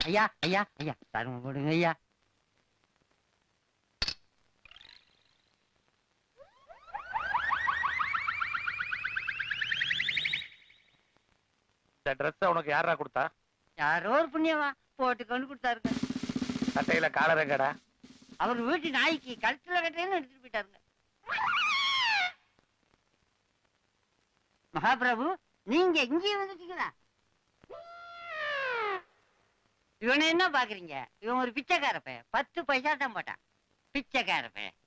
ஐயா ஐயா ஐயா தருமம் கொடுங்க ஐயா இந்த ட்ரெஸ் உனக்கு யாரா கொடுத்தா யாரோ ஒரு புண்ணியமா போட்டு கொண்டு கொடுத்தாருங்க சட்டையில காலர் எங்கடா அவர் வீட்டு நாய்க்கு கழுத்துல கட்டையில எடுத்துட்டு போயிட்டாருங்க மகாபிரபு நீங்க இங்கேயும் வந்துட்டீங்களா இவனை என்ன பாக்குறீங்க இவன் ஒரு பிச்சைக்கார பையன் பத்து பைசா தான் போட்டான் பிச்சைக்கார பையன்